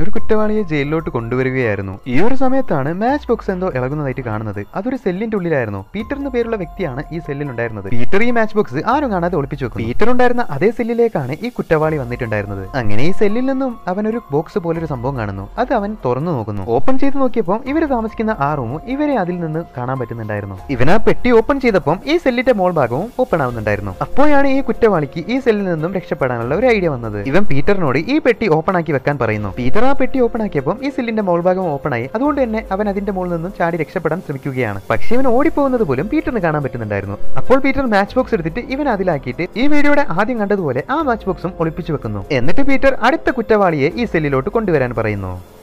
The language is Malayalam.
ഒരു കുറ്റവാളിയെ ജയിലിലോട്ട് കൊണ്ടുവരികയായിരുന്നു ഈ ഒരു സമയത്താണ് മാച്ച് ബോക്സ് എന്തോ ഇളകുന്നതായിട്ട് കാണുന്നത് അതൊരു സെല്ലിന്റെ ഉള്ളിലായിരുന്നു പീറ്റർ എന്ന പേരുള്ള വ്യക്തിയാണ് ഈ സെല്ലിൽ ഉണ്ടായിരുന്നത് പീറ്റർ ഈ മാച്ച് ബോക്സ് ആരും കാണാതെ ഒളിപ്പിച്ചു വെക്കും പീറ്റർ ഉണ്ടായിരുന്ന അതേ സെല്ലിലേക്കാണ് ഈ കുറ്റവാളി വന്നിട്ടുണ്ടായിരുന്നത് അങ്ങനെ ഈ സെല്ലിൽ നിന്നും അവൻ ഒരു ബോക്സ് പോലൊരു സംഭവം കാണുന്നു അത് അവൻ തുറന്നു നോക്കുന്നു ഓപ്പൺ ചെയ്ത് നോക്കിയപ്പോൾ ഇവര് താമസിക്കുന്ന ആ റൂമും ഇവരെ അതിൽ നിന്ന് കാണാൻ പറ്റുന്നുണ്ടായിരുന്നു ഇവൻ ആ പെട്ടി ഓപ്പൺ ചെയ്തപ്പോൾ ഈ സെല്ലിന്റെ മോൾ ഭാഗവും ഓപ്പൺ ആവുന്നുണ്ടായിരുന്നു അപ്പോഴാണ് ഈ കുറ്റവാളിക്ക് ഈ സെല്ലിൽ നിന്നും രക്ഷപ്പെടാനുള്ള ഒരു ഐഡിയ വന്നത് ഇവൻ പീറ്ററിനോട് ഈ പെട്ടി ഓപ്പൺ ആക്കി വെക്കാൻ പറയുന്നു പീറ്റർ ആ പെട്ടി ഓപ്പൺ ആക്കിയപ്പോൾ ഈ സെല്ലിന്റെ മോൾ ഭാഗം ഓപ്പൺ ആയി അതുകൊണ്ട് തന്നെ അവൻ അതിന്റെ മുകളിൽ നിന്നും ചാടി രക്ഷപ്പെടാൻ ശ്രമിക്കുകയാണ് പക്ഷേ ഇവൻ ഓടിപ്പോകുന്നത് പോലും പീറ്ററിന് കാണാൻ പറ്റുന്നുണ്ടായിരുന്നു അപ്പോൾ പീറ്റർ മാച്ച് ബോക്സ് എടുത്തിട്ട് ഇവൻ അതിലാക്കിയിട്ട് ഈ വീഡിയോയുടെ ആദ്യം കണ്ടതുപോലെ ആ മാച്ച് ബോക്സും ഒളിപ്പിച്ചു വെക്കുന്നു എന്നിട്ട് പീറ്റർ അടുത്ത കുറ്റവാളിയെ ഈ സെല്ലിലോട്ട് കൊണ്ടുവരാൻ പറയുന്നു